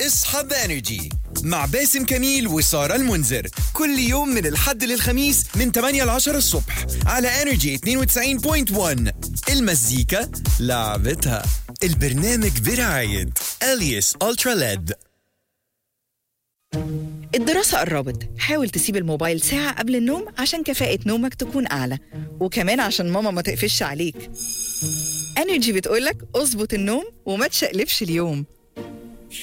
اصحى بانرجي مع باسم كميل وسارة المنذر كل يوم من الحد للخميس من 8 ل 10 الصبح على انرجي 92.1 المزيكا لعبتها البرنامج برعاية اليس الترا ليد الدراسة قربت حاول تسيب الموبايل ساعة قبل النوم عشان كفاءة نومك تكون أعلى وكمان عشان ماما ما تقفش عليك انرجي بتقولك اظبط النوم وما تشقلبش اليوم